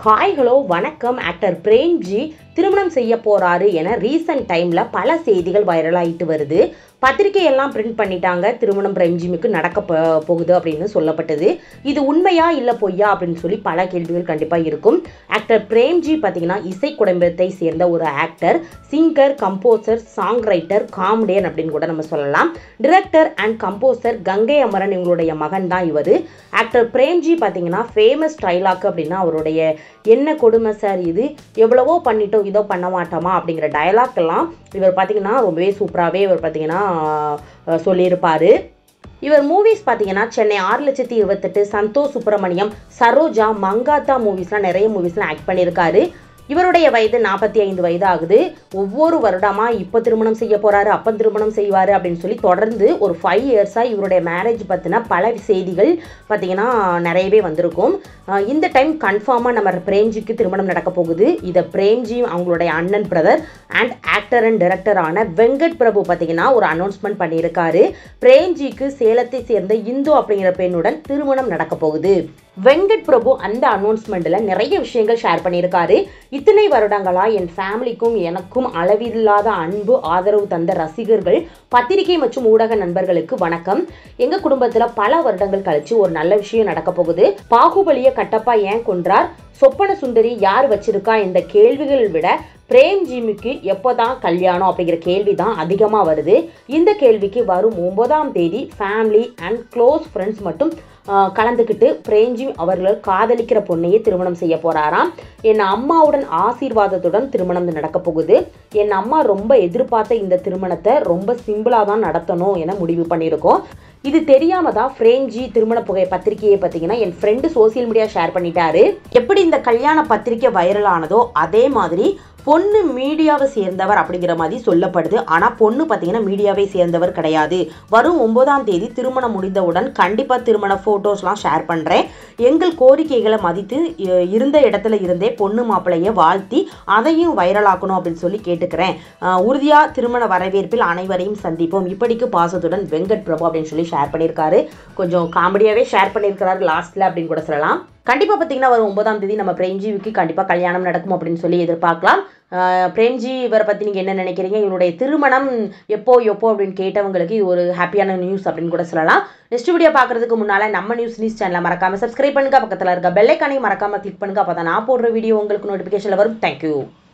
hi hello வணக்கம் actor Premji திருமணம் செய்ய போறாரு என ரீசன்ட் டைம்ல பல செய்திகள் வைரல் ஆயிட்டு வருது பத்திரிகையெல்லாம் பிரிண்ட் பண்ணிட்டாங்க திருமணம் பிரேம்ஜிமுக்கு நடக்க போ- போகுது அப்படின்னு சொல்லப்பட்டது இது உண்மையா இல்ல பொய்யா அப்படின்னு சொல்லி பல கேள்விகள் கண்டிப்பா இருக்கும் ஆக்டர் பிரேம்ஜி பார்த்தீங்கன்னா இசை குடும்பத்தை சேர்ந்த ஒரு actor singer composer song writer comedian அப்படின்னு கூட நம்ம சொல்லலாம் director and composer Gangai Amaran இவங்களுடைய மகன் தான் இவர் ஆக்டர் பிரேம்ஜி பார்த்தீங்கன்னா ஃபேமஸ் ட்ரைலாக் அப்படின்னா அவருடைய என்ன கொடுமை சார் இது எவ்வளவோ பண்ணிட்டோம் இதோ பண்ண மாட்டோமா அப்படிங்கிற டயலாக் எல்லாம் இவர் பார்த்தீங்கன்னா ரொம்பவே சூப்பராகவே இவர் பார்த்தீங்கன்னா அஹ், சொல்லியிருப்பாரு இவர் மூவிஸ் பார்த்தீங்கன்னா சென்னை ஆறு லட்சத்தி இருபத்தெட்டு சந்தோஷ் சுப்பிரமணியம் சரோஜா மங்காத்தா மூவிஸ்லாம் நிறைய மூவிஸ்லாம் ஆக்ட் பண்ணியிருக்காரு இவருடைய வயது நாற்பத்தி ஐந்து வயது ஆகுது ஒவ்வொரு வருடமா இப்போ திருமணம் செய்ய போறாரு அப்போ திருமணம் செய்வாரு அப்படின்னு சொல்லி தொடர்ந்து ஒரு ஃபைவ் இயர்ஸாக இவருடைய மேரேஜ் பற்றின பல செய்திகள் பார்த்தீங்கன்னா நிறையவே வந்திருக்கும் அஹ் இந்த டைம் கன்ஃபார்மாக நம்ம பிரேம்ஜிக்கு திருமணம் நடக்க போகுது இதை பிரேம்ஜி அவங்களுடைய அண்ணன் பிரதர் அண்ட் ஆக்டர் அண்ட் டைரக்டரான வெங்கட் பிரபு பார்த்தீங்கன்னா ஒரு அனௌன்ஸ்மெண்ட் பண்ணியிருக்காரு பிரேம்ஜிக்கு சேலத்தை சேர்ந்த இந்து அப்படிங்கிற பெண்ணுடன் திருமணம் நடக்க போகுது வெங்கட் பிரபு அந்த அனௌன்ஸ்மெண்ட்ல நிறைய விஷயங்கள் ஷேர் பண்ணியிருக்காரு இத்தனை வருடங்களா என் ஃபேமிலிக்கும் எனக்கும் அளவில்லாத அன்பு ஆதரவு தந்த ரசிகர்கள் பத்திரிகை மற்றும் ஊடக நண்பர்களுக்கு வணக்கம் எங்க குடும்பத்துல பல வருடங்கள் கழிச்சு ஒரு நல்ல விஷயம் நடக்க போகுது பாகுபலிய கட்டப்பா ஏன் கொன்றார் சொப்பன சுந்தரி யார் வச்சிருக்கா இந்த கேள்விகள் விட பிரேம் ஜிமிக்கு எப்போதான் கல்யாணம் அப்படிங்கிற கேள்வி தான் அதிகமாக வருது இந்த கேள்விக்கு வரும் ஒன்பதாம் தேதி ஃபேமிலி அண்ட் க்ளோஸ் ஃப்ரெண்ட்ஸ் மட்டும் ஆஹ், கலந்துக்கிட்டு பிரேம்ஜி அவர்கள் காதலிக்கிற பொண்ணையே திருமணம் செய்ய போறாராம் என் அம்மாவுடன் ஆசீர்வாதத்துடன் திருமணம் நடக்க போகுது என் அம்மா ரொம்ப எதிர்பார்த்த இந்த திருமணத்தை ரொம்ப சிம்பிளாக தான் நடத்தணும் என முடிவு பண்ணியிருக்கோம் இது தெரியாம தான் ஃப்ரேம்ஜி திருமண புகை பத்திரிகையை பார்த்தீங்கன்னா என் ஃப்ரெண்டு சோசியல் மீடியா ஷேர் பண்ணிட்டாரு எப்படி இந்த கல்யாண பத்திரிக்கை வைரல் ஆனதோ அதே மாதிரி பொண்ணு மீடியாவை சேர்ந்தவர் அப்படிங்கிற மாதிரி சொல்லப்படுது ஆனால் பொண்ணு பார்த்தீங்கன்னா மீடியாவை சேர்ந்தவர் கிடையாது வரும் ஒன்பதாம் தேதி திருமணம் முடிந்தவுடன் கண்டிப்பாக திருமண ஃபோட்டோஸ்லாம் ஷேர் பண்ணுறேன் எங்கள் கோரிக்கைகளை மதித்து இ- இருந்த இடத்துல இருந்தே பொண்ணு மாப்பிள்ளைய வாழ்த்தி அதையும் வைரலாக்கணும் அப்படின்னு சொல்லி கேட்டுக்கிறேன் அஹ் உறுதியா திருமண வரவேற்பில் அனைவரையும் சந்திப்போம் இப்படிக்கு பாசத்துடன் வெங்கட் பிரபு அப்படின்னு சொல்லி ஷேர் பண்ணியிருக்காரு கொஞ்சம் காமெடியாகவே ஷேர் பண்ணியிருக்கிறாரு லாஸ்ட்ல அப்படின்னு கூட சொல்லலாம் கண்டிப்பாக பார்த்தீங்கன்னா வரும் ஒன்பதாம் தேதி நம்ம பிரேம்ஜிவுக்கு கண்டிப்பாக கல்யாணம் நடக்கும் அப்படின்னு சொல்லி எதிர்பார்க்கலாம் அஹ் பிரேம்ஜி இவரை பற்றி நீங்கள் என்ன நினைக்கிறீங்க இவருடைய திருமணம் எப்போ எப்போ அப்படின்னு கேட்டவங்களுக்கு இது ஒரு ஹாப்பியான நியூஸ் அப்படின்னு கூட சொல்லலாம் நெக்ஸ்ட் வீடியோ பார்க்கறதுக்கு முன்னால் நம்ம நியூஸ் நியூஸ் சேனலை மறக்காம சப்ஸ்கிரைப் பண்ணுங்க பக்கத்தில் இருக்க பெல்லைக்கானையும் மறக்காம கிளிக் பண்ணுங்க அப்போ தான் நான் போடுற வீடியோ உங்களுக்கு நோட்டிஃபிகேஷனில் வரும் தேங்க்யூ